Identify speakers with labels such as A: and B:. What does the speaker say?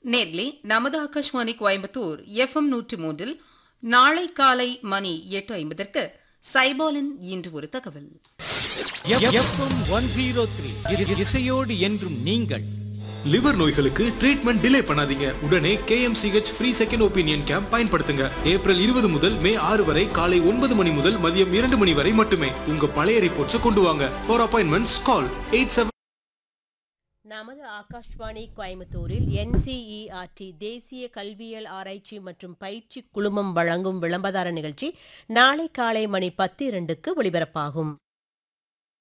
A: nearly நமது Akashvani Coimbatore FM நூற்றி மூன்றில் நாளை காலை மணி எட்டு ஐம்பதற்கு சைபாலின் இன்று ஒரு தகவல்
B: எஃப்எம் ஒன் ஜீரோ த்ரீ இசையோடு என்றும் நீங்கள்
C: லிவர் நோய்களுக்கு ட்ரீட்மெண்ட் டிலே பண்ணாதீங்க உடனே KMCH free second opinion camp பயன்படுத்துங்க ஏப்ரல் இருபது முதல் மே ஆறு வரை காலை ஒன்பது மணி முதல் மதியம் இரண்டு மணி வரை மட்டுமே உங்க பழைய ரிப்போர்ட்ஸை கொண்டு வாங்க for appointments call eight seven
D: நமது ஆகாஷ்வாணி கோயம்புத்தூரில் என்சிஇஆர்டி தேசிய கல்வியியல் ஆராய்ச்சி மற்றும் பயிற்சி குழுமம் வழங்கும் விளம்பரதார நிகழ்ச்சி நாளை காலை மணி பத்து இரண்டுக்கு ஒளிபரப்பாகும்